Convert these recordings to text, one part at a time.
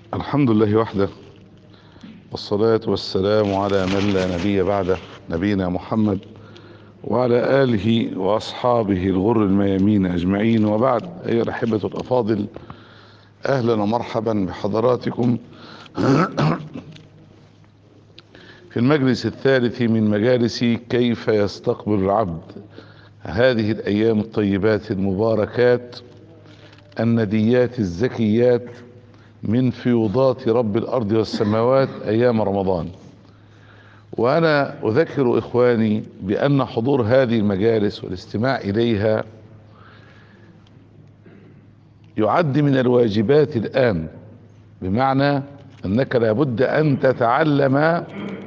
الحمد لله وحده والصلاة والسلام على من لا نبي بعده نبينا محمد وعلى آله وأصحابه الغر الميامين أجمعين وبعد أيها الأحبة الأفاضل أهلا ومرحبا بحضراتكم في المجلس الثالث من مجالس كيف يستقبل العبد هذه الأيام الطيبات المباركات النديات الزكيات من فيوضات رب الارض والسماوات ايام رمضان وانا اذكر اخواني بان حضور هذه المجالس والاستماع اليها يعد من الواجبات الان بمعنى انك لابد ان تتعلم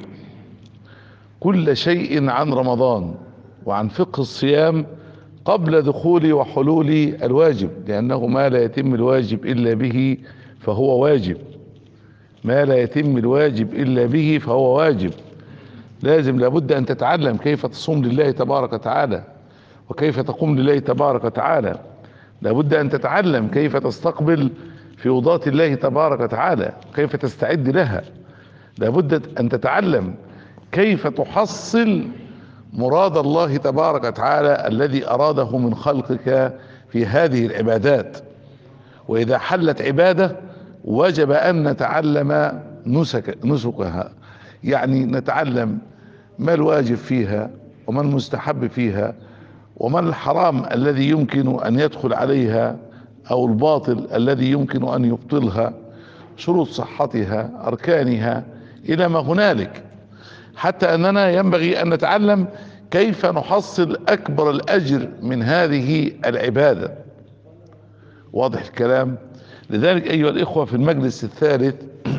كل شيء عن رمضان وعن فقه الصيام قبل دخول وحلول الواجب لانه ما لا يتم الواجب الا به فهو واجب ما لا يتم الواجب الا به فهو واجب لازم لابد ان تتعلم كيف تصوم لله تبارك وتعالى وكيف تقوم لله تبارك وتعالى لابد ان تتعلم كيف تستقبل فيوضات الله تبارك وتعالى كيف تستعد لها لابد ان تتعلم كيف تحصل مراد الله تبارك وتعالى الذي اراده من خلقك في هذه العبادات واذا حلت عباده وجب ان نتعلم نسك نسكها يعني نتعلم ما الواجب فيها وما المستحب فيها وما الحرام الذي يمكن ان يدخل عليها او الباطل الذي يمكن ان يبطلها شروط صحتها اركانها الى ما هنالك حتى اننا ينبغي ان نتعلم كيف نحصل اكبر الاجر من هذه العباده واضح الكلام لذلك ايها الاخوه في المجلس الثالث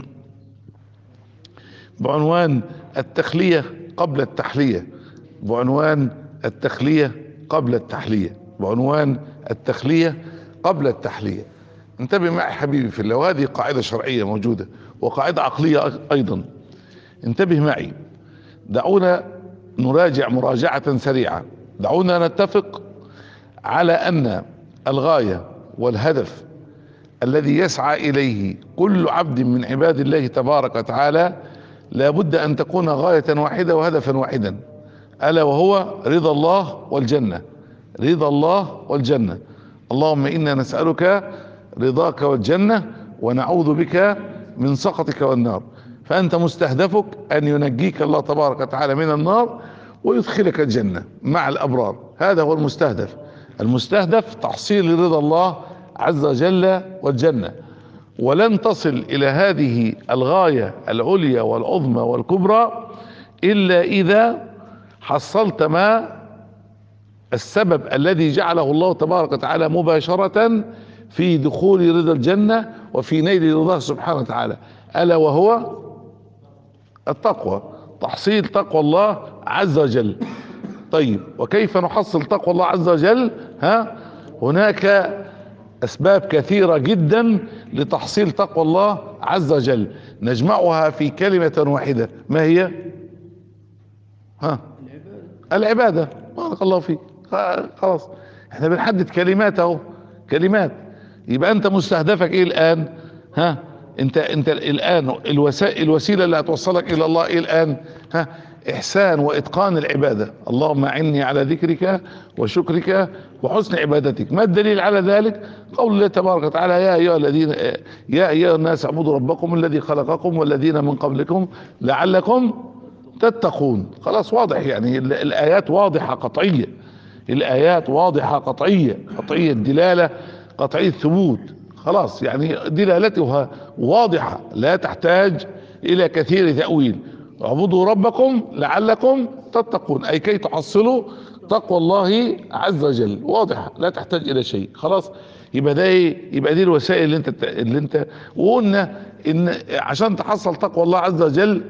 بعنوان التخليه قبل التحليه بعنوان التخليه قبل التحليه بعنوان التخليه قبل التحليه انتبه معي حبيبي في الله وهذه قاعده شرعيه موجوده وقاعده عقليه ايضا انتبه معي دعونا نراجع مراجعه سريعه دعونا نتفق على ان الغايه والهدف الذي يسعى اليه كل عبد من عباد الله تبارك وتعالى لابد ان تكون غايه واحده وهدفا واحدا الا وهو رضا الله والجنه رضا الله والجنه اللهم انا نسالك رضاك والجنه ونعوذ بك من سخطك والنار فانت مستهدفك ان ينجيك الله تبارك وتعالى من النار ويدخلك الجنه مع الابرار هذا هو المستهدف المستهدف تحصيل رضا الله عز وجل والجنه ولن تصل الى هذه الغايه العليا والعظمى والكبرى الا اذا حصلت ما السبب الذي جعله الله تبارك وتعالى مباشره في دخول رضا الجنه وفي نيل رضاه سبحانه وتعالى الا وهو التقوى تحصيل تقوى الله عز وجل طيب وكيف نحصل تقوى الله عز وجل ها هناك اسباب كثيرة جدا لتحصيل تقوى الله عز وجل نجمعها في كلمة واحدة ما هي ها العبادة بارك الله فيك خلاص احنا بنحدد كلمات اهو كلمات يبقى انت مستهدفك ايه الان ها انت انت الان الوسائل الوسيله اللي هتوصلك الى الله ايه الان ها احسان واتقان العباده اللهم اعني على ذكرك وشكرك وحسن عبادتك ما الدليل على ذلك قول الله تبارك وتعالى يا ايها الذين يا ايها الناس اعبدوا ربكم الذي خلقكم والذين من قبلكم لعلكم تتقون خلاص واضح يعني الايات واضحه قطعيه الايات واضحه قطعيه قطعيه الدلاله قطعيه الثبوت خلاص يعني دلالتها واضحة لا تحتاج الى كثير تأويل اعبدوا ربكم لعلكم تتقون اي كي تحصلوا تقوى الله عز وجل واضحة لا تحتاج الى شيء خلاص يبقى ده ايه يبقى دي الوسائل اللي انت اللي انت وقلنا ان عشان تحصل تقوى الله عز وجل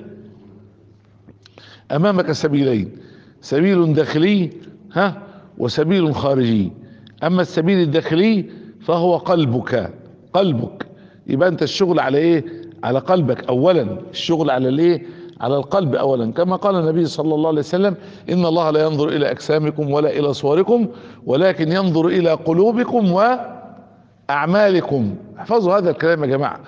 امامك سبيلين سبيل داخلي ها وسبيل خارجي اما السبيل الداخلي فهو قلبك قلبك يبقى انت الشغل على ايه على قلبك اولا الشغل على الايه على القلب اولا كما قال النبي صلى الله عليه وسلم ان الله لا ينظر الى اجسامكم ولا الى صوركم ولكن ينظر الى قلوبكم واعمالكم احفظوا هذا الكلام يا جماعه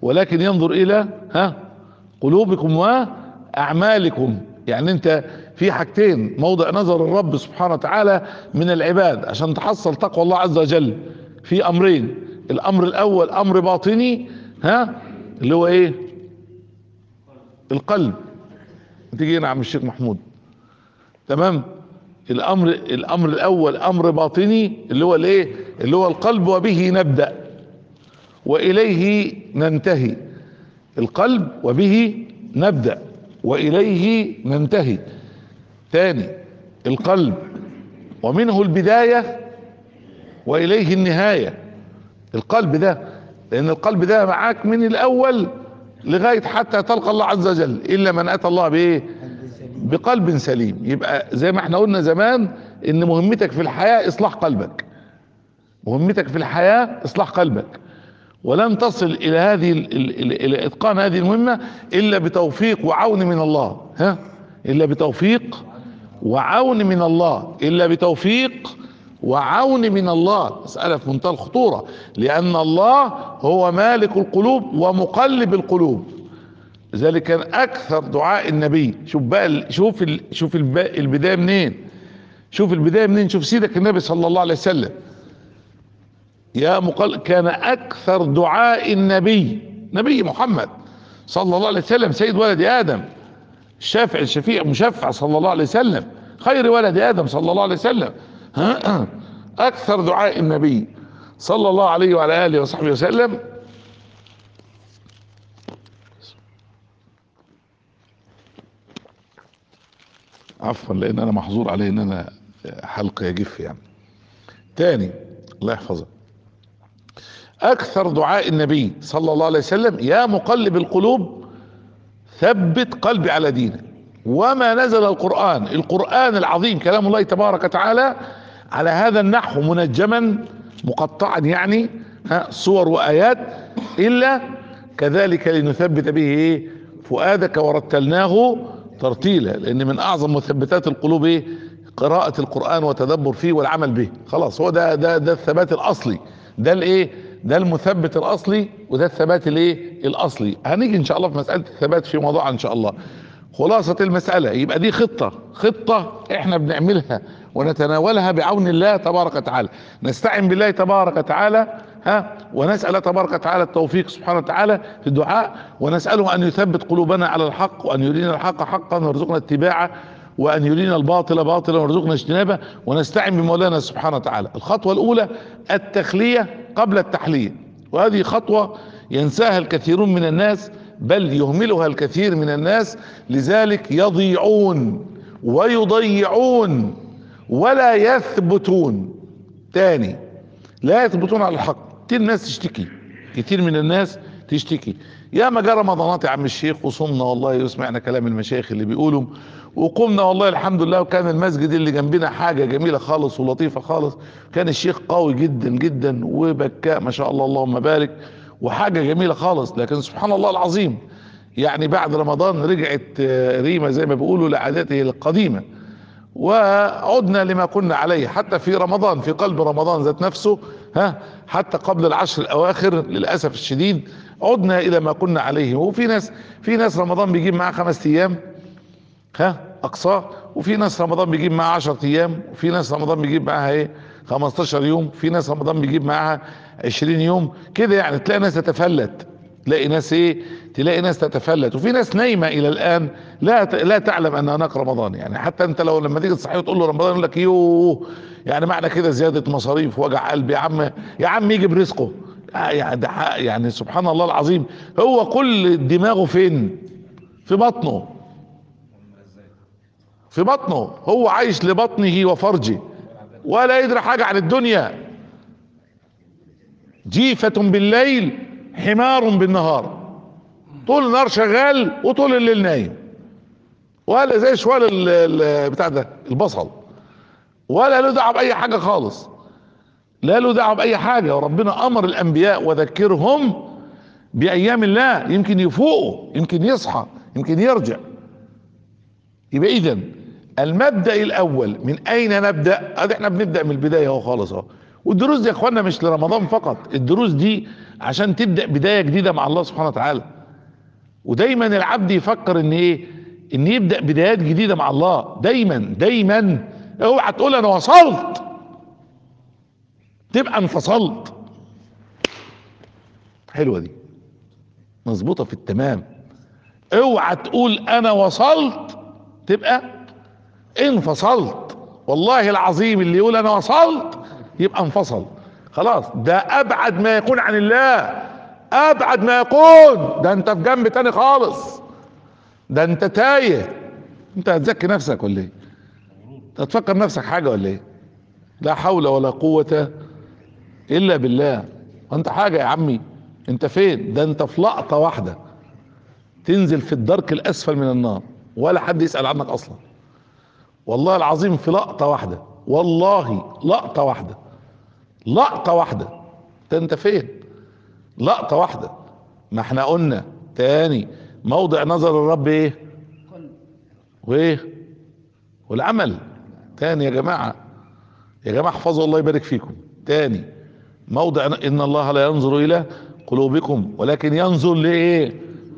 ولكن ينظر الى ها قلوبكم واعمالكم يعني انت في حاجتين موضع نظر الرب سبحانه وتعالى من العباد عشان تحصل تقوى الله عز وجل في امرين الامر الاول امر باطني ها اللي هو ايه القلب تيجي هنا يا عم الشيخ محمود تمام الامر الامر الاول امر باطني اللي هو الايه اللي هو القلب وبه نبدا واليه ننتهي القلب وبه نبدا واليه ننتهي تاني القلب ومنه البدايه واليه النهايه القلب ده لان القلب ده معاك من الاول لغايه حتى تلقى الله عز وجل الا من اتى الله بايه بقلب سليم يبقى زي ما احنا قلنا زمان ان مهمتك في الحياه اصلاح قلبك مهمتك في الحياه اصلاح قلبك ولن تصل الى هذه ال- ال- ال- الى اتقان هذه المهمه الا بتوفيق وعون من الله ها الا بتوفيق وعون من الله الا بتوفيق وعون من الله مسألة في منتهى الخطورة لأن الله هو مالك القلوب ومقلب القلوب لذلك كان أكثر دعاء النبي شوف بقى ال- شوف ال- شوف الب- البداية منين شوف البداية منين شوف سيدك النبي صلى الله عليه وسلم يا مقل كان أكثر دعاء النبي نبي محمد صلى الله عليه وسلم سيد ولد آدم الشافع الشفيع مشفع صلى الله عليه وسلم خير ولد آدم صلى الله عليه وسلم أكثر دعاء النبي صلى الله عليه وعلى آله وصحبه وسلم عفوا لأن أنا محظور عليه إن أنا حلقة يجف يعني تاني الله يحفظك أكثر دعاء النبي صلى الله عليه وسلم يا مقلب القلوب ثبت قلبي على دينك وما نزل القرآن القرآن العظيم كلام الله تبارك وتعالى على هذا النحو منجما مقطعا يعني ها صور وآيات إلا كذلك لنثبت به إيه فؤادك ورتلناه ترتيلا لأن من أعظم مثبتات القلوب إيه قراءة القرآن وتدبر فيه والعمل به خلاص هو ده ده ده الثبات الأصلي ده الإيه ده المثبت الأصلي وده الثبات الإيه الأصلي هنيجي إن شاء الله في مسألة الثبات في موضوع إن شاء الله خلاصة المسألة يبقى دي خطة خطة احنا بنعملها ونتناولها بعون الله تبارك وتعالى نستعين بالله تبارك وتعالى ها ونسأل الله تبارك وتعالى التوفيق سبحانه وتعالى في الدعاء ونسأله أن يثبت قلوبنا على الحق وأن يرينا الحق حقا ويرزقنا اتباعه وأن يرينا الباطل باطلا ويرزقنا اجتنابه ونستعين بمولانا سبحانه وتعالى الخطوة الأولى التخلية قبل التحلية وهذه خطوة ينساها الكثيرون من الناس بل يهملها الكثير من الناس لذلك يضيعون ويضيعون ولا يثبتون تاني لا يثبتون على الحق كتير ناس تشتكي كتير من الناس تشتكي يا ما جاء رمضانات يا عم الشيخ وصمنا والله وسمعنا كلام المشايخ اللي بيقولوا وقمنا والله الحمد لله وكان المسجد اللي جنبنا حاجة جميلة خالص ولطيفة خالص كان الشيخ قوي جدا جدا وبكاء ما شاء الله اللهم بارك وحاجة جميلة خالص لكن سبحان الله العظيم يعني بعد رمضان رجعت آه، ريما زي ما بيقولوا لعادته القديمة وعدنا لما كنا عليه حتى في رمضان في قلب رمضان ذات نفسه ها حتى قبل العشر الاواخر للاسف الشديد عدنا الى ما كنا عليه وفي ناس في ناس رمضان بيجيب معاه خمس ايام ها اقصاه وفي ناس رمضان بيجيب معاها 10 ايام وفي ناس رمضان بيجيب معاها ايه 15 يوم في ناس رمضان بيجيب معاها 20 يوم كده يعني تلاقي ناس تتفلت تلاقي ناس ايه تلاقي ناس تتفلت وفي ناس نايمه الى الان لا ت- لا تعلم ان هناك رمضان يعني حتى انت لو لما تيجي تصحيه وتقول له رمضان يقول لك يوه يعني معنى كده زياده مصاريف وجع قلب يا عم يا عم يجي برزقه آه يعني ده حق- يعني سبحان الله العظيم هو كل دماغه فين في بطنه في بطنه هو عايش لبطنه وفرجه ولا يدري حاجة عن الدنيا جيفة بالليل حمار بالنهار طول النهار شغال وطول الليل نايم ولا زي شوال ال- ال- بتاع ده البصل ولا له دعوه باي حاجه خالص لا له دعوه باي حاجه وربنا امر الانبياء وذكرهم بايام الله يمكن يفوقوا يمكن يصحى يمكن يرجع يبقى اذا المبدا الاول من اين نبدا ادي احنا بنبدا من البدايه اهو خالص اهو والدروس دي يا اخوانا مش لرمضان فقط الدروس دي عشان تبدا بدايه جديده مع الله سبحانه وتعالى ودايما العبد يفكر ان ايه ان يبدا بدايات جديده مع الله دايما دايما اوعى تقول انا وصلت تبقى انفصلت حلوه دي مظبوطه في التمام اوعى تقول انا وصلت تبقى انفصلت والله العظيم اللي يقول انا وصلت يبقى انفصل خلاص ده ابعد ما يكون عن الله ابعد ما يكون ده انت في جنب تاني خالص ده انت تايه انت هتزكي نفسك ولا ايه انت هتفكر نفسك حاجه ولا ايه لا حول ولا قوه الا بالله وانت حاجه يا عمي انت فين ده انت في لقطه واحده تنزل في الدرك الاسفل من النار ولا حد يسال عنك اصلا والله العظيم في لقطه واحده والله لقطه واحده لقطه واحده ده انت فين لقطه واحده ما احنا قلنا تاني موضع نظر الرب ايه وايه والعمل تاني يا جماعه يا جماعه احفظوا الله يبارك فيكم تاني موضع ان الله لا ينظر الى قلوبكم ولكن ينظر لايه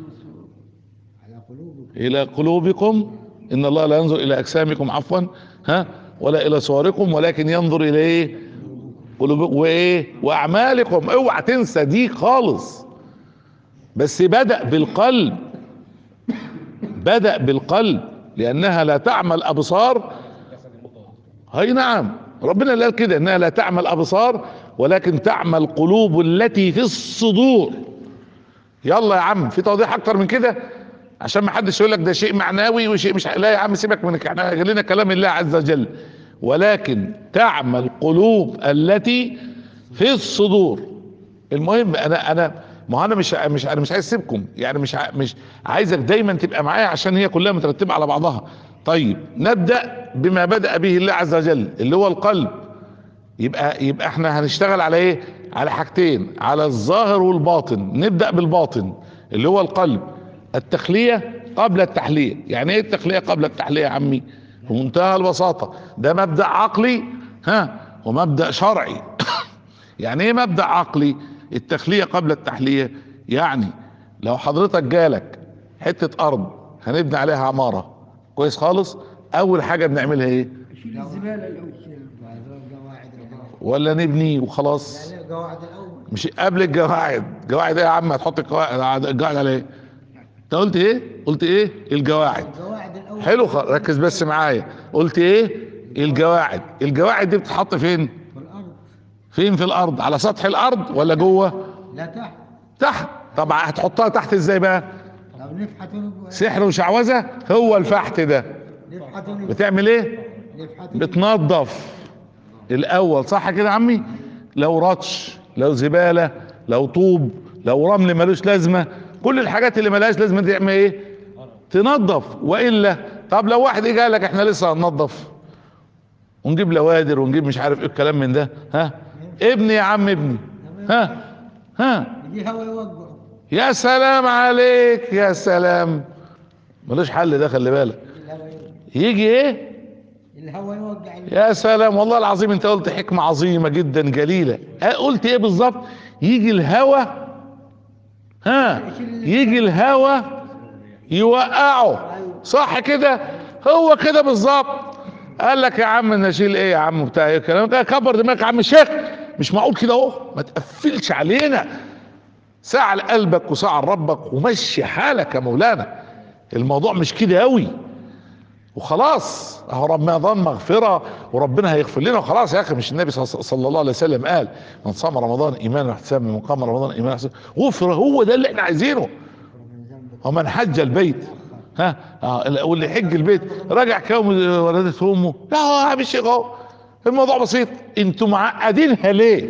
على قلوبكم الى قلوبكم ان الله لا ينظر الى اجسامكم عفوا ها ولا الى صوركم ولكن ينظر الى ايه قلوبكم وايه واعمالكم اوعى تنسى دي خالص بس بدأ بالقلب بدأ بالقلب لانها لا تعمل ابصار هاي نعم ربنا اللي قال كده انها لا تعمل ابصار ولكن تعمل قلوب التي في الصدور يلا يا عم في توضيح اكتر من كده عشان ما حدش يقول لك ده شيء معنوي وشيء مش لا يا عم سيبك من احنا لنا كلام الله عز وجل ولكن تعمل قلوب التي في الصدور المهم انا انا ما هو انا مش مش انا مش عايز اسيبكم يعني مش ع- مش عايزك دايما تبقى معايا عشان هي كلها مترتبه على بعضها طيب نبدا بما بدا به الله عز وجل اللي هو القلب يبقى يبقى احنا هنشتغل على ايه على حاجتين على الظاهر والباطن نبدا بالباطن اللي هو القلب التخليه قبل التحليه يعني ايه التخليه قبل التحليه يا عمي بمنتهى البساطه ده مبدا عقلي ها ومبدا شرعي يعني ايه مبدا عقلي التخليه قبل التحليه يعني لو حضرتك جالك حته ارض هنبني عليها عماره كويس خالص اول حاجه بنعملها ايه شيل الزباله الاول القواعد الاول ولا نبني وخلاص لا لا القواعد الاول مش قبل الجواعد جواعد ايه يا عم هتحط القواعد القواعد على ايه انت قلت ايه قلت ايه الجواعد القواعد الاول حلو خ- ركز بس معايا قلت ايه الجواعد الجواعد دي بتتحط فين في الارض فين في الارض على سطح الارض ولا جوه لا تحت تحت طبعا هتحطها تحت ازاي بقى لو نفحت ونب- سحر وشعوذه هو الفحت ده نفحت ونب- بتعمل ايه نفحت ونب- بتنظف الاول صح كده يا عمي لو رطش لو زباله لو طوب لو رمل ملوش لازمه كل الحاجات اللي ملهاش لازمه دي تعمل ايه تنظف والا طب لو واحد اجى قال لك احنا لسه هننظف ونجيب لوادر ونجيب مش عارف ايه الكلام من ده ها ابني يا عم ابني ها ها يجي هوا يوقع يا سلام عليك يا سلام ملوش حل ده خلي بالك الهوا يوقع يجي ايه الهوا يوقع يا سلام والله العظيم انت قلت حكمة عظيمة جدا جليلة اه قلت ايه بالظبط يجي الهوى ها يجي الهوى يوقعه صح كده هو كده بالظبط قال لك يا عم نشيل ايه يا عم بتاع ايه الكلام ده كبر دماغك يا عم الشيخ مش معقول كده اهو ما تقفلش علينا ساعة لقلبك وساعة لربك ومشي حالك يا مولانا الموضوع مش كده قوي وخلاص اهو رمضان مغفره وربنا هيغفر لنا وخلاص يا اخي مش النبي صلى صلى الله عليه وسلم قال من صام رمضان ايمانا واحتسابا من قام رمضان ايمانا واحتسابا غفر هو ده اللي احنا عايزينه ومن حج البيت ها آه واللي يحج البيت رجع كوم ولدته امه لا هو يا عم الشيخ اهو الموضوع بسيط انتوا معقدينها ليه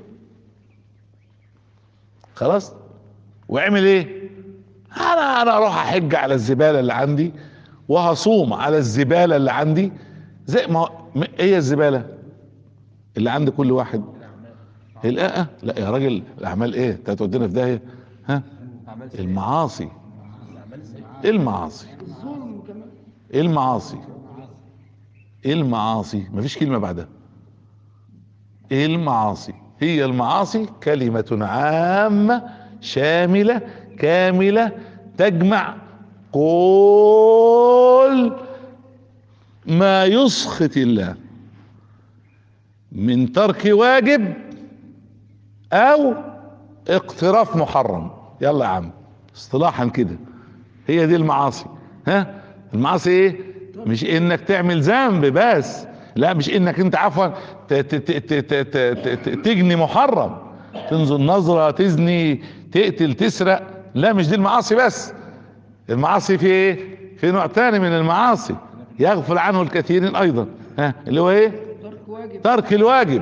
خلاص واعمل ايه انا انا اروح احج على الزباله اللي عندي وهصوم على الزباله اللي عندي زي ما هو- م- ايه الزباله اللي عند كل واحد الآه لا يا راجل الاعمال ايه انت هتودينا في داهيه ها المعاصي ايه المعاصي ايه المعاصي ايه المعاصي مفيش كلمه بعدها ايه المعاصي هي المعاصي كلمة عامة شاملة كاملة تجمع كل ما يسخط الله من ترك واجب او اقتراف محرم يلا يا عم اصطلاحا كده هي دي المعاصي ها المعاصي ايه مش انك تعمل ذنب بس لا مش انك انت عفوا ت- ت- ت- ت- ت- ت- ت- تجني محرم تنظر نظرة تزني تقتل تسرق لا مش دي المعاصي بس المعاصي في ايه في نوع تاني من المعاصي يغفل عنه الكثيرين ايضا ها اللي هو ايه ترك واجب ترك الواجب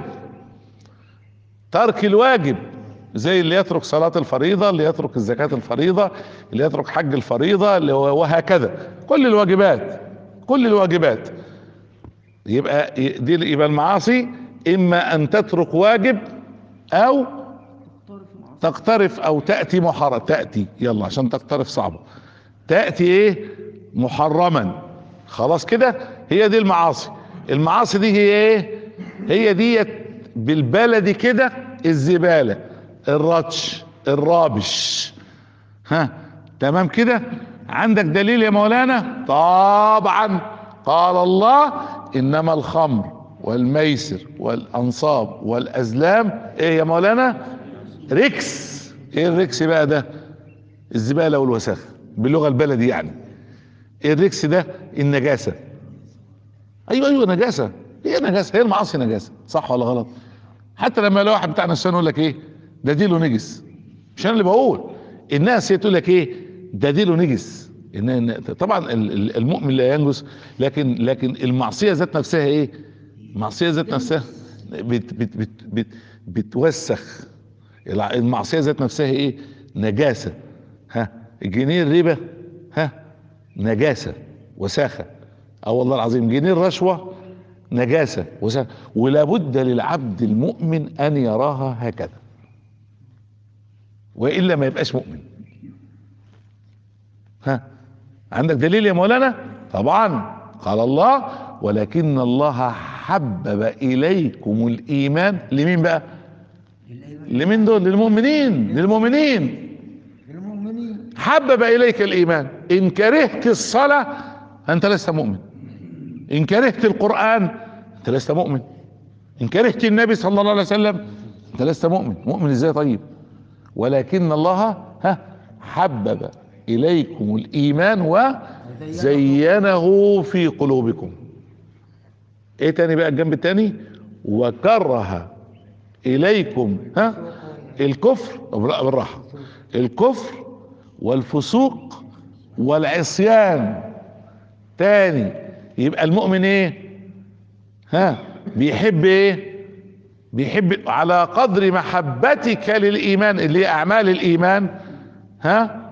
ترك الواجب زي اللي يترك صلاة الفريضة اللي يترك الزكاة الفريضة اللي يترك حج الفريضة اللي هو وهكذا كل الواجبات كل الواجبات يبقى دي يبقى المعاصي اما ان تترك واجب او طرف معصية تقترف او تأتي محرم تأتي يلا عشان تقترف صعبة تأتي ايه محرما خلاص كده هي دي المعاصي المعاصي دي هي ايه هي ديت بالبلدي كده الزبالة الرطش الرابش ها تمام كده عندك دليل يا مولانا طبعا قال الله انما الخمر والميسر والانصاب والازلام ايه يا مولانا ركس ايه الركس بقى ده الزباله والوساخه باللغه البلدي يعني ايه الركس ده النجاسه ايوه ايوه نجاسه هي نجاسه هي المعاصي نجاسه صح ولا غلط حتى لما لو واحد بتاع نسوان يقول لك ايه ده ديله نجس مش انا اللي بقول الناس هي تقول لك ايه ده ديله نجس إن إن- طبعا ال- ال- المؤمن لا ينجس لكن لكن المعصيه ذات نفسها ايه المعصيه ذات نفسها بت بت بت بت بتوسخ الع- المعصيه ذات نفسها ايه نجاسه ها جنيه الربا ها نجاسه وساخه اه والله العظيم جنيه الرشوه نجاسه وساخه ولا بد للعبد المؤمن ان يراها هكذا والا ما يبقاش مؤمن ها عندك دليل يا مولانا طبعا قال الله ولكن الله حبب اليكم الايمان لمين بقى لمين دول للمؤمنين للمؤمنين المؤمنين حبب اليك الايمان ان كرهت الصلاه انت لست مؤمن ان كرهت القران انت لست مؤمن ان كرهت النبي صلى الله عليه وسلم انت لست مؤمن مؤمن ازاي طيب ولكن الله ها حبب اليكم الايمان وزينه في قلوبكم ايه تاني بقى الجنب التاني وكره اليكم ها الكفر بالراحه الكفر والفسوق والعصيان تاني يبقى المؤمن ايه ها بيحب ايه بيحب على قدر محبتك للايمان اللي هي اعمال الايمان ها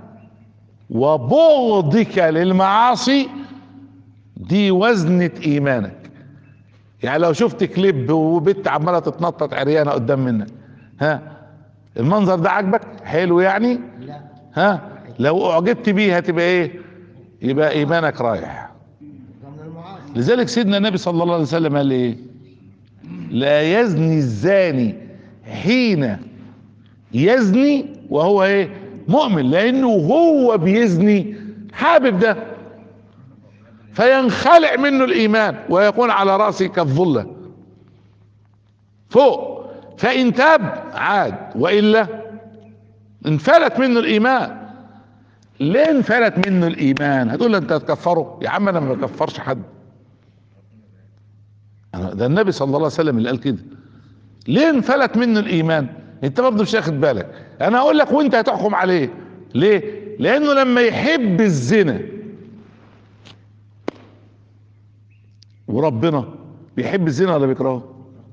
وبغضك للمعاصي دي وزنة ايمانك يعني لو شفت كليب وبنت عماله تتنطط عريانه قدام منك ها المنظر ده عاجبك حلو يعني لا ها لو اعجبت بيه هتبقى ايه يبقى ايمانك رايح ده من المعاصي لذلك سيدنا النبي صلى الله عليه وسلم قال ايه لا يزني الزاني حين يزني وهو ايه مؤمن لانه هو بيزني حابب ده فينخلع منه الايمان ويكون على راسه كالظله فوق فان تاب عاد والا انفلت منه الايمان ليه انفلت منه الايمان هتقول له انت هتكفره يا عم انا ما بكفرش حد أنا- ده النبي صلى الله عليه وسلم اللي قال كده ليه انفلت منه الايمان انت برضه مش واخد بالك انا اقول لك وانت هتحكم عليه ليه لانه لما يحب الزنا وربنا بيحب الزنا ولا بيكرهه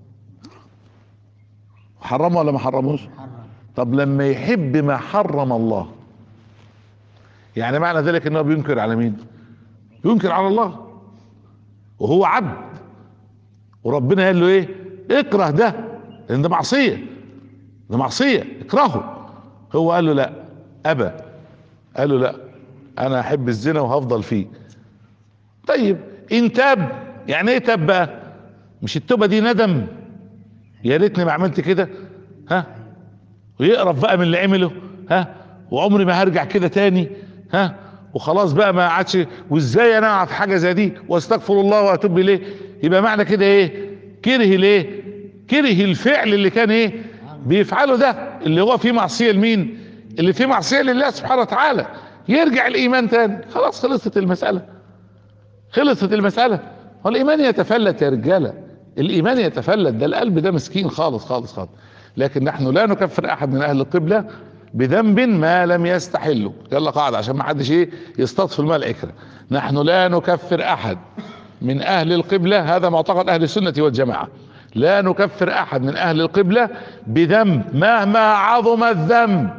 حرمه ولا ما حرموش حرم طب لما يحب ما حرم الله يعني معنى ذلك انه بينكر على مين ينكر على الله وهو عبد وربنا قال له ايه اكره ده لان ده معصيه ده معصيه اكرهه هو قال له لا ابى قال له لا انا احب الزنا وهفضل فيه طيب ان تاب يعني ايه تاب بقى مش التوبه دي ندم يا ريتني ما عملت كده ها ويقرف بقى من اللي عمله ها وعمري ما هرجع كده تاني ها وخلاص بقى ما عادش وازاي انا اقع في حاجه زي دي واستغفر الله واتوب اليه يبقى معنى كده ايه كره ليه كره الفعل اللي كان ايه بيفعله ده اللي هو فيه معصيه لمين اللي فيه معصيه لله سبحانه وتعالى يرجع الايمان تاني خلاص خلصت المساله خلصت المساله هو الايمان يتفلت يا رجاله الايمان يتفلت ده القلب ده مسكين خالص خالص خالص لكن نحن لا نكفر احد من اهل القبله بذنب ما لم يستحله يلا قاعدة عشان ما حدش ايه يستطفي الماء العكرة نحن لا نكفر احد من اهل القبلة هذا معتقد اهل السنة والجماعة لا نكفر احد من اهل القبلة بذنب مهما عظم الذنب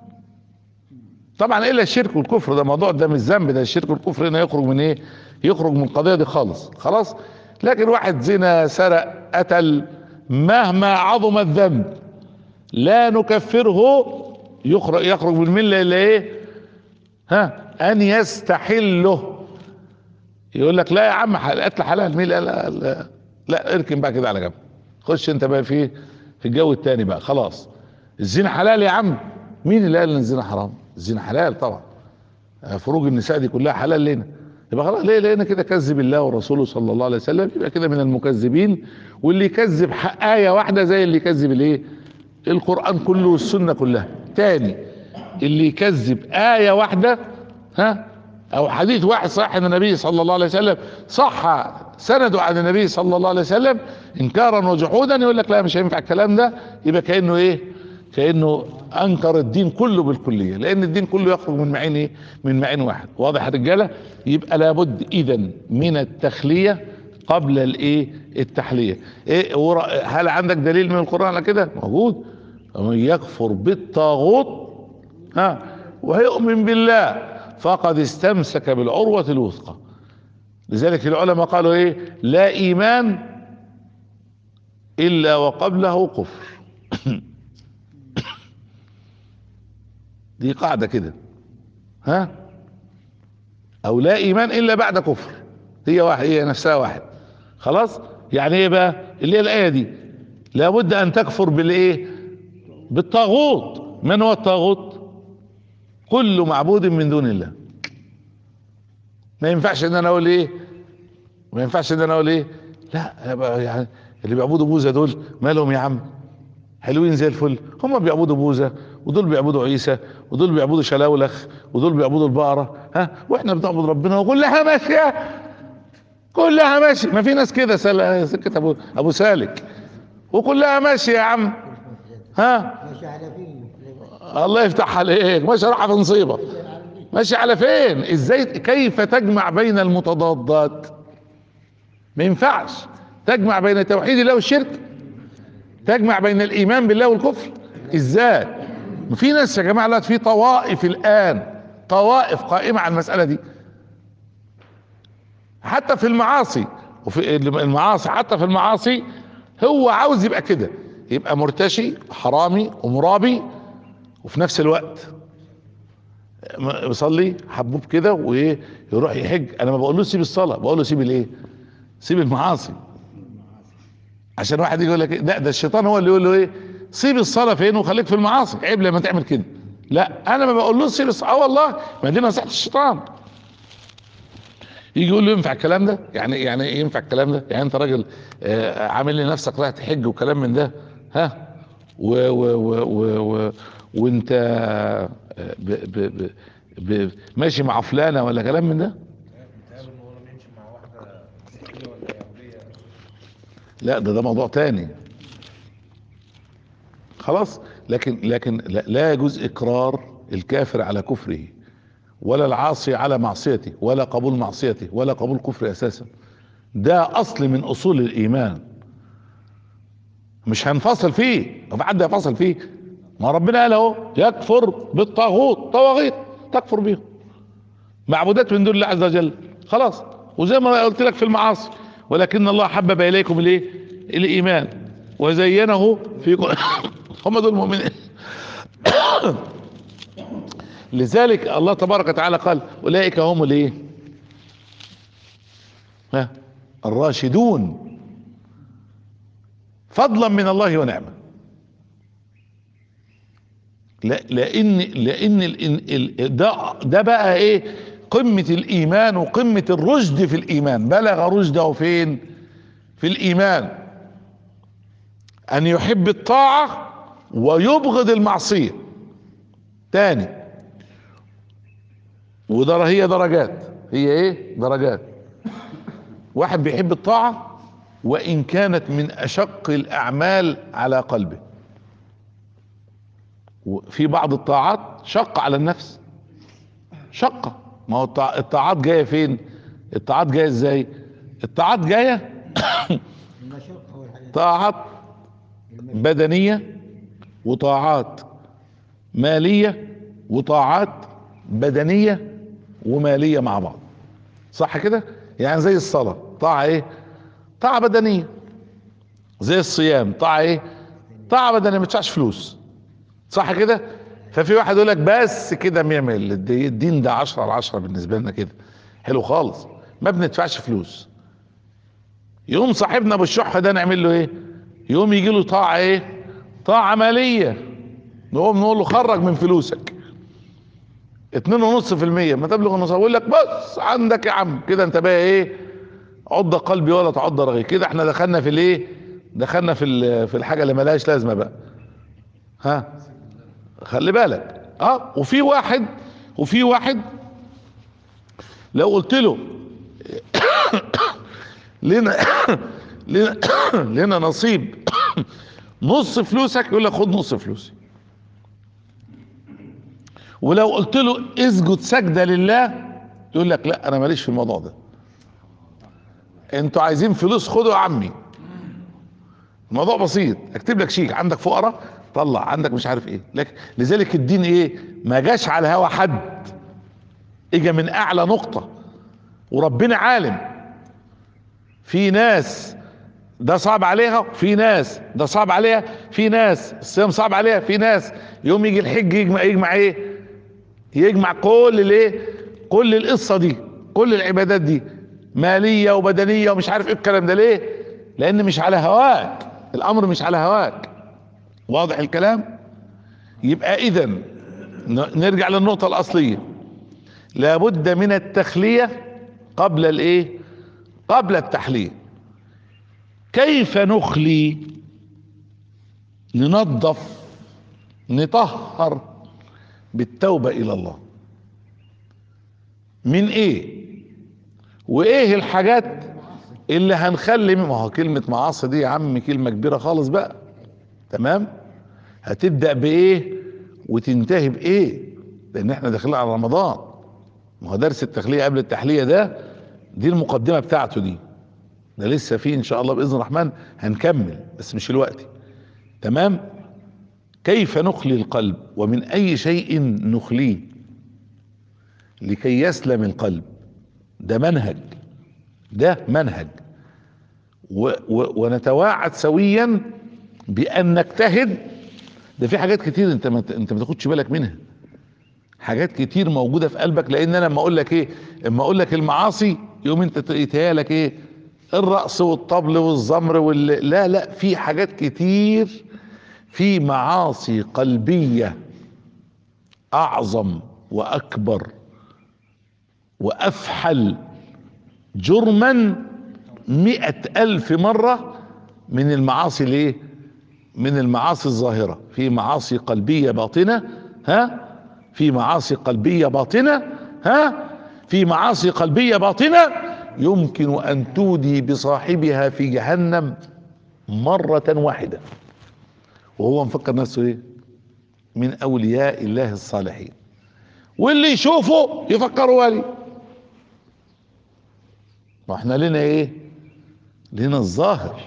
طبعا الا الشرك والكفر ده موضوع ده مش ذنب ده الشرك والكفر هنا يخرج من ايه يخرج من القضيه دي خالص خلاص لكن واحد زنا سرق قتل مهما عظم الذنب لا نكفره يخرج يخرج من المله الا ايه ها ان يستحله يقول لك لا يا عم القتل حلال مين لا لا لا, لا اركن بقى كده على جنب خش انت بقى في في الجو التاني بقى خلاص الزنا حلال يا عم مين اللي قال ان الزنا حرام الزنا حلال طبعا فروج النساء دي كلها حلال لنا يبقى خلاص ليه لان كده كذب الله ورسوله صلى الله عليه وسلم يبقى كده من المكذبين واللي يكذب حق ايه واحده زي اللي يكذب الايه القران كله والسنه كلها تاني اللي يكذب ايه واحده ها او حديث واحد صحيح عن النبي صلى الله عليه وسلم صح سنده عن النبي صلى الله عليه وسلم انكارا وجحودا يقول لك لا مش هينفع الكلام ده يبقى كانه ايه كانه انكر الدين كله بالكليه لان الدين كله يخرج من معين ايه من معين واحد واضح يا رجاله يبقى لابد اذا من التخليه قبل الايه التحليه ايه ورا- هل عندك دليل من القران على كده موجود ومن يكفر بالطاغوت ها ويؤمن بالله فقد استمسك بالعروه الوثقى لذلك العلماء قالوا ايه لا ايمان الا وقبله كفر دي قاعدة كده ها او لا ايمان الا بعد كفر هي واحد هي نفسها واحد خلاص يعني ايه بقى اللي هي الايه دي لابد ان تكفر بالايه بالطاغوت من هو الطاغوت كل معبود من دون الله ما ينفعش ان انا اقول ايه ما ينفعش ان انا اقول ايه لا يبقى يعني اللي بيعبدوا بوذا دول مالهم يا عم حلوين زي الفل هم بيعبدوا بوذا ودول بيعبدوا عيسى ودول بيعبدوا شلاولخ ودول بيعبدوا البقرة ها واحنا بنعبد ربنا وكلها ماشية كلها ماشية ما في ناس كده سل- سكة ابو ابو سالك وكلها ماشية يا عم ها مش على فين الله يفتح عليك ماشي راح في نصيبة ماشي على فين ازاي كيف تجمع بين المتضادات ما ينفعش تجمع بين توحيد الله والشرك تجمع بين الايمان بالله والكفر ازاي في ناس يا جماعه لا في طوائف الان طوائف قائمه على المساله دي حتى في المعاصي وفي المعاصي حتى في المعاصي هو عاوز يبقى كده يبقى مرتشي حرامي ومرابي وفي نفس الوقت م- يصلي حبوب كده وايه يروح يحج انا ما بقولوش سيب الصلاه بقول له سيب الايه سيب المعاصي عشان واحد يجي يقول لك إيه؟ لا ده الشيطان هو اللي يقول له ايه سيب الصلاه فين وخليك في المعاصي عيب لما تعمل كده لا انا ما بقولوش سيب الصلاه اه والله ما دي نصيحه الشيطان يجي يقول له ينفع الكلام ده يعني يعني ايه ينفع الكلام ده يعني انت راجل آه، عامل لي نفسك رايح تحج وكلام من ده ها و و و و و وانت آه، ب ب ب ب ماشي مع فلانه ولا كلام من ده لا ده ده موضوع تاني خلاص لكن لكن لا, لا يجوز اقرار الكافر على كفره ولا العاصي على معصيته ولا قبول معصيته ولا قبول كفر اساسا ده اصل من اصول الايمان مش هنفصل فيه ما في حد هيفصل فيه ما ربنا قال اهو يكفر بالطاغوت طواغيت تكفر بيهم معبودات من دون الله عز وجل خلاص وزي ما قلت لك في المعاصي ولكن الله حبب اليكم الايه الايمان وزينه في قل- هم دول المؤمنين لذلك الله تبارك وتعالى قال اولئك هم الايه ها الراشدون فضلا من الله ونعمه لا لان لان ال- ال- ده ده بقى ايه قمه الايمان وقمه الرشد في الايمان بلغ رشده فين في الايمان ان يحب الطاعه ويبغض المعصيه تاني وده هي درجات هي ايه درجات واحد بيحب الطاعه وان كانت من اشق الاعمال على قلبه وفي بعض الطاعات شق على النفس شقة ما هو الطاع- الطاعات جاية فين الطاعات جاية ازاي الطاعات جاية المشقة والحاجات طاعات بدنية وطاعات مالية وطاعات بدنية ومالية مع بعض صح كده يعني زي الصلاة طاعة ايه طاعة بدنية زي الصيام طاعة ايه طاعة بدنية ما تدفعش فلوس صح كده ففي واحد يقول لك بس كده بيعمل الدين ده 10 على 10 بالنسبه لنا كده حلو خالص ما بندفعش فلوس يقوم صاحبنا بالشح ده نعمل له ايه يقوم يجي له طاعه ايه طاعه ماليه نقوم نقول له خرج من فلوسك اتنين ونص في المية ما تبلغ النص يقول لك بس عندك يا عم كده انت بقى ايه عض قلبي ولا تعض رغي كده احنا دخلنا في الايه دخلنا في ال- في الحاجه اللي ملهاش لازمه بقى ها خلي بالك اه وفي واحد وفي واحد لو قلت له لنا لنا لنا نصيب نص فلوسك يقول لك خد نص فلوسي ولو قلت له اسجد سجده لله يقول لك لا انا ماليش في الموضوع ده انتوا عايزين فلوس خدوا يا عمي الموضوع بسيط اكتب لك شيك عندك فقراء طلع عندك مش عارف ايه لكن لذلك الدين ايه ما جاش على هوا حد اجا من اعلى نقطة وربنا عالم في ناس ده صعب عليها في ناس ده صعب عليها في ناس الصيام صعب عليها في ناس يوم يجي الحج يجمع يجمع ايه يجمع كل الايه كل القصة دي كل العبادات دي مالية وبدنية ومش عارف ايه الكلام ده ليه لان مش على هواك الامر مش على هواك واضح الكلام يبقى اذا ن- نرجع للنقطة الاصلية لابد من التخلية قبل الايه قبل التحلية كيف نخلي ننظف نطهر بالتوبة الى الله من ايه وايه الحاجات اللي هنخلي ما هو كلمة معاصي دي يا عم كلمة كبيرة خالص بقى تمام هتبدأ بايه وتنتهي بايه لان احنا داخلين على رمضان ما هو درس التخلية قبل التحلية ده دي المقدمة بتاعته دي ده لسه فيه ان شاء الله باذن الرحمن هنكمل بس مش الوقت تمام كيف نخلي القلب ومن اي شيء نخليه لكي يسلم القلب ده منهج ده منهج و و ونتواعد سويا بان نجتهد ده في حاجات كتير انت ما انت ما تاخدش بالك منها حاجات كتير موجوده في قلبك لان انا لما اقول لك ايه اما اقول لك المعاصي يوم انت يتهيالك ايه الرقص والطبل والزمر وال لا لا في حاجات كتير في معاصي قلبيه اعظم واكبر وافحل جرما مئة ألف مرة من المعاصي الايه من المعاصي الظاهرة في معاصي قلبية باطنة ها في معاصي قلبية باطنة ها في معاصي قلبية باطنة يمكن أن تودي بصاحبها في جهنم مرة واحدة وهو مفكر نفسه ايه من أولياء الله الصالحين واللي يشوفه يفكره ولي ما احنا لنا ايه لنا الظاهر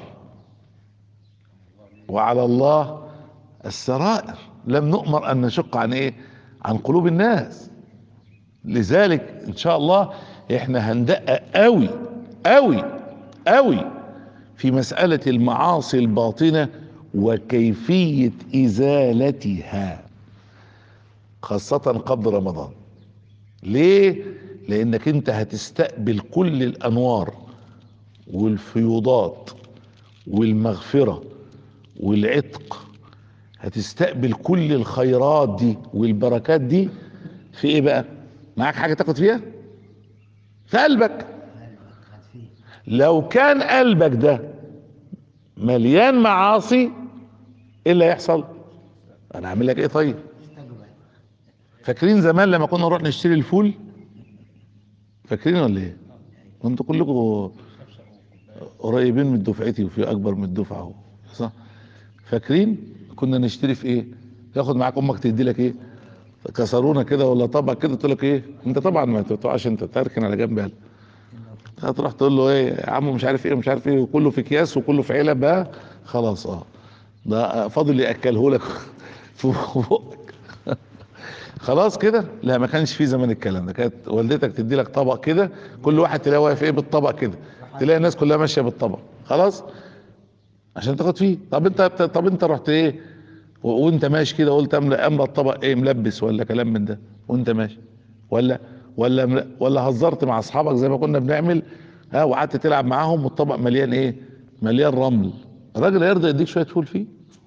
وعلى الله السرائر لم نؤمر ان نشق عن ايه عن قلوب الناس لذلك ان شاء الله احنا هندقق قوي قوي قوي في مسألة المعاصي الباطنة وكيفية ازالتها خاصة قبل رمضان ليه لانك انت هتستقبل كل الانوار والفيوضات والمغفرة والعتق هتستقبل كل الخيرات دي والبركات دي في ايه بقى معاك حاجه تاخد فيها في قلبك لو كان قلبك ده مليان معاصي ايه اللي هيحصل انا هعمل لك ايه طيب فاكرين زمان لما كنا نروح نشتري الفول فاكرين ولا ايه وانتوا كلكم قريبين من دفعتي وفي اكبر من الدفعه اهو صح فاكرين كنا نشتري في ايه ياخد معاك امك تدي لك ايه كسرونا كده ولا طبق كده تقول لك ايه انت طبعا ما تقطعش انت تركن على جنب يلا هتروح تقول له ايه يا عم مش عارف ايه مش عارف ايه وكله في اكياس وكله في علب بقى خلاص اه ده فاضل ياكله لك في بقك خلاص كده لا ما كانش في زمان الكلام ده كانت والدتك تدي لك طبق كده كل واحد تلاقيه واقف ايه بالطبق كده تلاقي الناس كلها ماشيه بالطبق خلاص عشان تاخد فيه طب انت طب انت رحت ايه و- وانت ماشي كده قلت املا املا الطبق ايه ملبس ولا كلام من ده وانت ماشي ولا ولا مل- ولا هزرت مع اصحابك زي ما كنا بنعمل ها وقعدت تلعب معاهم والطبق مليان ايه مليان رمل الراجل هيرضى يديك شويه فول فيه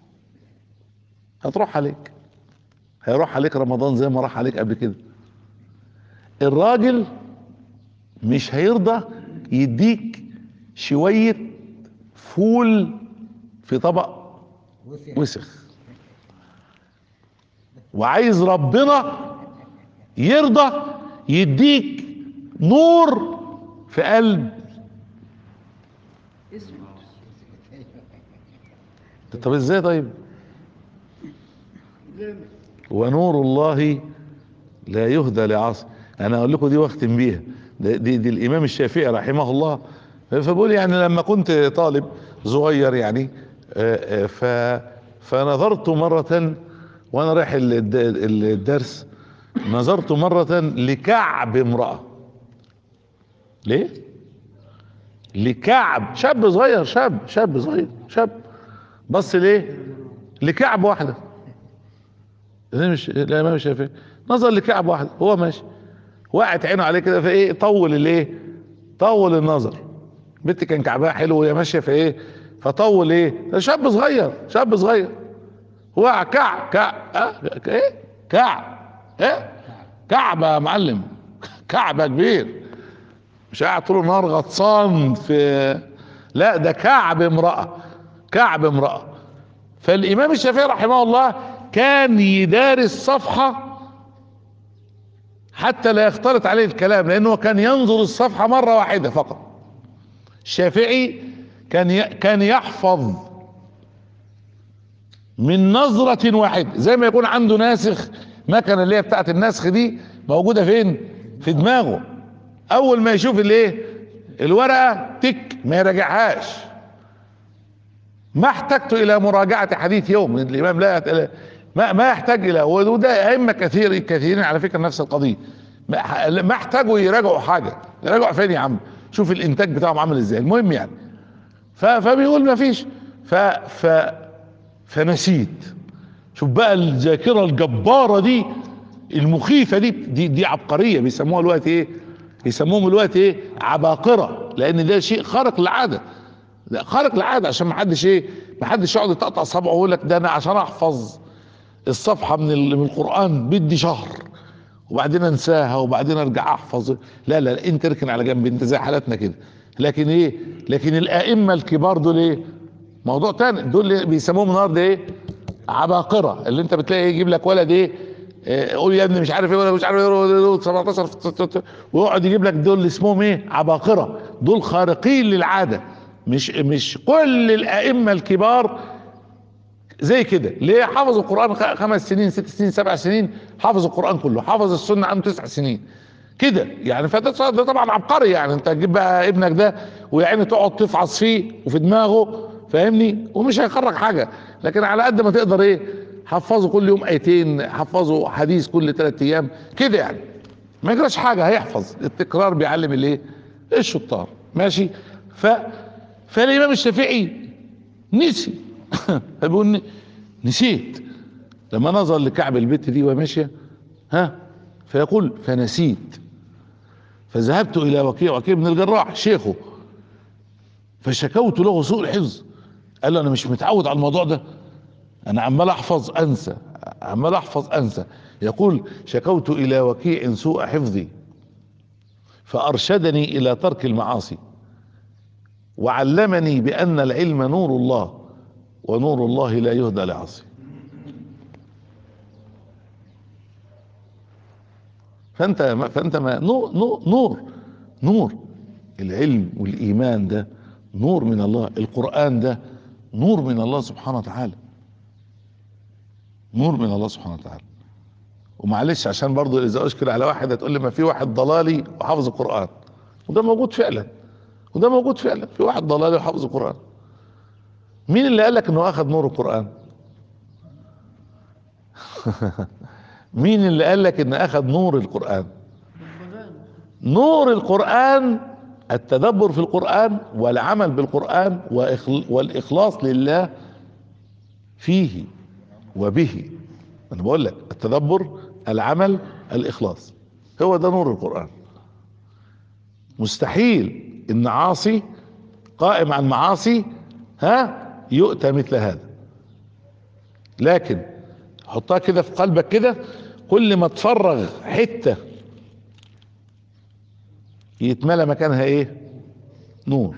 هتروح عليك هيروح عليك رمضان زي ما راح عليك قبل كده الراجل مش هيرضى يديك شويه فول في طبق وسع وسخ وعايز ربنا يرضى يديك نور في قلب طب ازاي طيب ونور الله لا يهدى لعاصي انا اقول لكم دي واختم بيها ده- دي, دي الامام الشافعي رحمه الله فبقول يعني لما كنت طالب صغير يعني آه، آه، ف فنظرت مرة وانا رايح الد- الدرس نظرت مرة لكعب امرأة ليه؟ لكعب شاب صغير شاب شاب صغير شاب بص ليه؟ لكعب واحدة ده مش الامام الشافعي نظر لكعب واحدة هو ماشي وقعت عينه عليه كده فايه طول الايه طول النظر بنت كان كعبها حلو وهي ماشيه في ايه فطول ايه ده شاب صغير شاب صغير وقع كعب كعب أه؟ ايه كعب ايه كعب يا معلم كعب يا كبير مش قاعد طول النهار غطسان في لا ده كعب امرأة كعب امرأة فالإمام الشافعي رحمه الله كان يدارس صفحة حتى لا يختلط عليه الكلام لأنه كان ينظر الصفحة مرة واحدة فقط الشافعي كان ي- كان يحفظ من نظرة واحدة زي ما يكون عنده ناسخ مكنة اللي هي بتاعت النسخ دي موجودة فين في دماغه اول ما يشوف الايه الورقة تك ما يراجعهاش ما احتجت الى مراجعة حديث يوم الامام لا يت- ما ما يحتاج الى وده ائمة كثير كثيرين على فكرة نفس القضية ما ما احتاجوا يراجعوا حاجة يراجعوا فين يا عم شوف الانتاج بتاعهم عامل ازاي المهم يعني ف- فبيقول ما فيش ف ف فنسيت شوف بقى الذاكره الجباره دي المخيفه دي دي دي عبقريه بيسموها الوقت ايه يسموهم الوقت ايه عباقره لان ده شيء خارق للعاده لا خارق للعاده عشان ما حدش ايه ما حدش يقعد يتقطع صبعه ويقول لك ده انا عشان احفظ الصفحه من ال- من القران بدي شهر وبعدين انساها وبعدين ارجع احفظ لا لا انت اركن على جنب انت زي حالتنا كده لكن ايه لكن الائمه الكبار دول ايه موضوع تاني دول اللي بيسموهم النهارده ايه عباقره اللي انت بتلاقي يجيب لك ولد ايه آه، قول يا ابني مش عارف ايه ولا مش عارف ايه 17 ويقعد يجيب لك دول اللي اسمهم ايه عباقره دول خارقين للعاده مش مش كل الائمه الكبار زي كده ليه حافظ القران خ- خمس سنين ست سنين سبع سنين حافظ القران كله حافظ السنه عنده تسع سنين كده يعني فده ده طبعا عبقري يعني انت تجيب بقى ابنك ده ويا عيني تقعد تفعص فيه وفي دماغه فاهمني ومش هيخرج حاجه لكن على قد ما تقدر ايه حفظه كل يوم ايتين حفظه حديث كل ثلاث ايام كده يعني ما يجراش حاجه هيحفظ التكرار بيعلم الايه الشطار ماشي ف فالامام الشافعي نسي بيقول ن- نسيت لما نظر لكعب البت دي وهي ماشيه ها فيقول فنسيت فذهبت الى وكيع وكيع بن الجراح شيخه فشكوت له سوء الحفظ قال له انا مش متعود على الموضوع ده انا عمال احفظ انسى عمال احفظ انسى يقول شكوت الى وكيع سوء حفظي فارشدني الى ترك المعاصي وعلمني بان العلم نور الله ونور الله لا يهدى لعاصي فانت فانت ما نور نور نور نور العلم والايمان ده نور من الله القران ده نور من الله سبحانه وتعالى نور من الله سبحانه وتعالى ومعلش عشان برضو اذا اشكل على واحد هتقول لي ما في واحد ضلالي وحافظ القران وده موجود فعلا وده موجود فعلا في واحد ضلالي وحافظ القران مين اللي قال لك انه اخذ نور القران مين اللي قال لك ان اخذ نور القران نور القران التدبر في القران والعمل بالقران وإخل- والاخلاص لله فيه وبه انا بقول لك التدبر العمل الاخلاص هو ده نور القران مستحيل ان عاصي قائم على المعاصي ها يؤتى مثل هذا لكن حطها كده في قلبك كده كل ما تفرغ حته يتملى مكانها ايه نور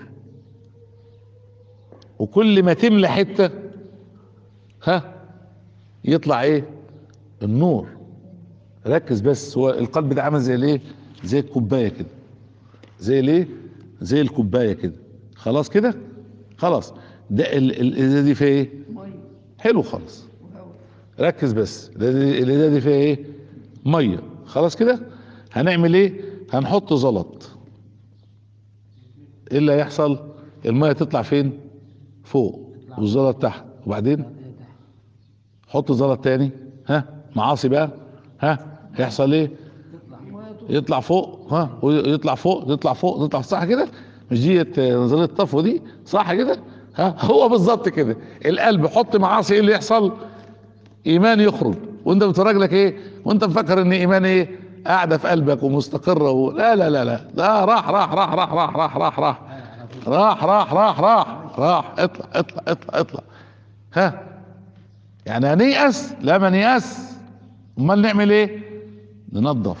وكل ما تملى حته ها يطلع ايه النور ركز بس هو القلب ده عامل زي الايه زي الكوبايه كده زي الايه زي الكوبايه كده خلاص كده خلاص ده ال- ال- الازازه دي فيها ايه حلو خالص ركز بس ده- دي- الازازه دي فيها ايه ميه خلاص كده هنعمل ايه هنحط زلط ايه اللي هيحصل الميه تطلع فين فوق والزلط تحت وبعدين حط زلط تاني ها معاصي بقى ها هيحصل ايه يطلع فوق ها ويطلع فوق يطلع فوق يطلع صح كده مش دي نظريه الطفو دي صح كده ها هو بالظبط كده القلب حط معاصي ايه اللي يحصل ايمان يخرج وانت بتفرج لك ايه وانت مفكر ان ايمان ايه قاعده في قلبك ومستقره و... لا لا لا لا ده راح راح راح راح راح راح راح راح راح راح راح راح راح اطلع اطلع اطلع اطلع ها يعني هنيأس لا ما نيأس امال نعمل ايه ننظف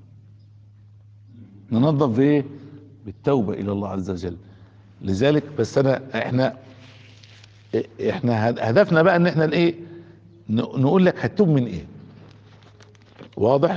ننظف بايه بالتوبة الى الله عز وجل لذلك بس انا احنا احنا هدفنا بقى ان احنا ايه ن- نقول لك هتتوب من ايه واضح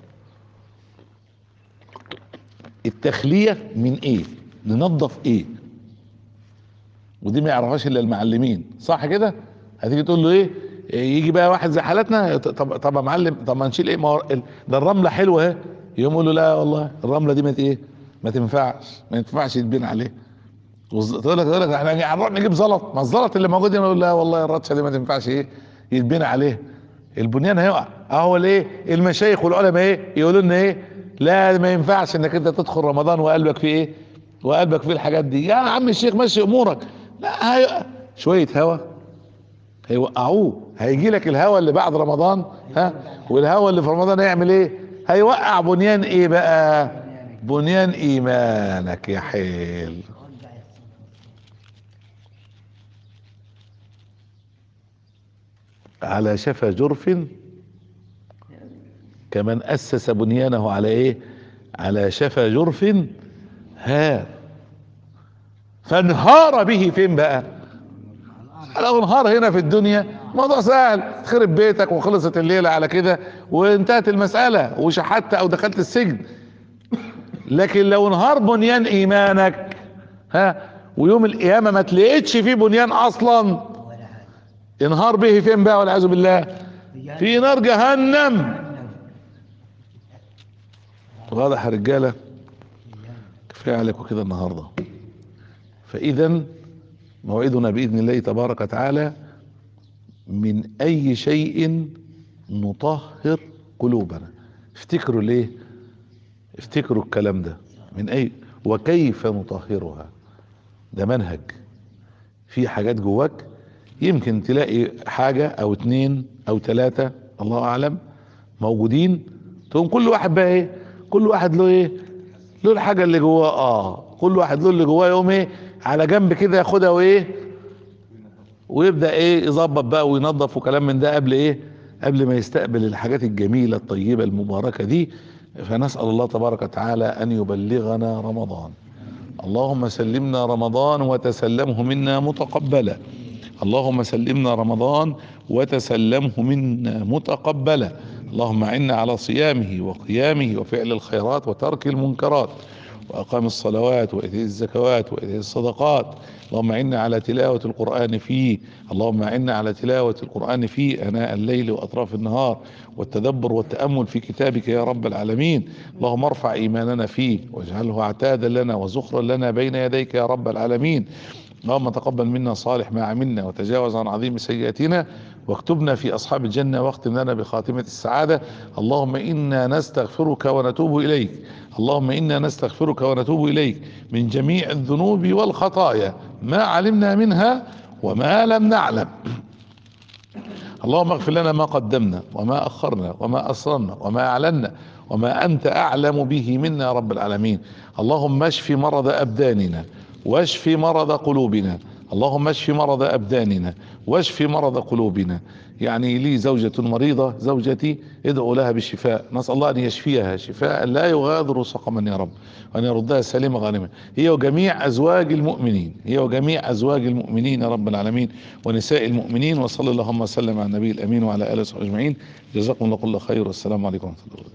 التخلية من ايه ننظف ايه ودي ما يعرفهاش الا المعلمين صح كده هتيجي تقول له ايه يجي بقى واحد زي حالتنا طب طب يا معلم طب ما نشيل ايه ما هو ال- ده الرمله حلوه اهي يقوم يقول له لا والله الرمله دي ما ت- ايه ما تنفعش ما ينفعش يتبني عليه والز- تقول لك تقول لك احنا هنروح نجيب زلط ما الزلط اللي موجود هنا يقول لا والله الرطشه دي ما تنفعش ايه يتبني عليه البنيان هيقع اهو الايه المشايخ والعلماء ايه يقولوا لنا ايه لا ما ينفعش انك انت تدخل رمضان وقلبك فيه ايه وقلبك فيه الحاجات دي يا عم الشيخ مشي امورك لا هي شويه هوا هيوقعوه هيجي لك الهوا اللي بعد رمضان ها والهوا اللي في رمضان هيعمل ايه هيوقع بنيان ايه بقى بنيان ايمانك يا حيل على شفا جرف كمن اسس بنيانه على ايه على شفا جرف هار فانهار به فين بقى لو انهار هنا في الدنيا موضوع سهل تخرب بيتك وخلصت الليله على كده وانتهت المساله وشحت او دخلت السجن لكن لو انهار بنيان ايمانك ها ويوم القيامه ما تلاقيتش فيه بنيان اصلا ولا حاجة انهار به فين بقى والعياذ بالله في نار جهنم واضح يا رجاله كفايه عليكم كده النهارده فاذا موعدنا باذن الله تبارك وتعالى من اي شيء نطهر قلوبنا افتكروا ليه افتكروا الكلام ده من اي وكيف نطهرها ده منهج في حاجات جواك يمكن تلاقي حاجة او اتنين او تلاتة الله اعلم موجودين تقوم كل واحد بقى ايه كل واحد له ايه له الحاجة اللي جواه اه كل واحد له اللي جواه يقوم ايه على جنب كده ياخدها وايه ويبدا ايه يظبط بقى وينظف وكلام من ده قبل ايه قبل ما يستقبل الحاجات الجميله الطيبه المباركه دي فنسال الله تبارك وتعالى ان يبلغنا رمضان اللهم سلمنا رمضان وتسلمه منا متقبلا اللهم سلمنا رمضان وتسلمه منا متقبلا اللهم اعنا على صيامه وقيامه وفعل الخيرات وترك المنكرات واقام الصلوات وايتاء الزكوات وايتاء الصدقات اللهم اعنا على تلاوه القران فيه اللهم اعنا على تلاوه القران فيه اناء الليل واطراف النهار والتدبر والتامل في كتابك يا رب العالمين اللهم ارفع ايماننا فيه واجعله اعتادا لنا وزخرا لنا بين يديك يا رب العالمين اللهم تقبل منا صالح ما عملنا وتجاوز عن عظيم سيئاتنا واكتبنا في اصحاب الجنه واختم لنا بخاتمه السعاده اللهم انا نستغفرك ونتوب اليك اللهم انا نستغفرك ونتوب اليك من جميع الذنوب والخطايا ما علمنا منها وما لم نعلم اللهم اغفر لنا ما قدمنا وما اخرنا وما اسررنا وما اعلنا وما انت اعلم به منا يا رب العالمين اللهم اشف مرض ابداننا واشف مرض قلوبنا اللهم اشف مرض ابداننا واشف مرض قلوبنا يعني لي زوجة مريضة زوجتي ادعو لها بالشفاء نسأل الله ان يشفيها شفاء لا يغادر سقما يا رب وان يردها سليمة غانمة هي وجميع ازواج المؤمنين هي وجميع ازواج المؤمنين يا رب العالمين ونساء المؤمنين وصلى اللهم وسلم على النبي الامين وعلى اله وصحبه اجمعين جزاكم الله كل خير والسلام عليكم ورحمة الله وبركاته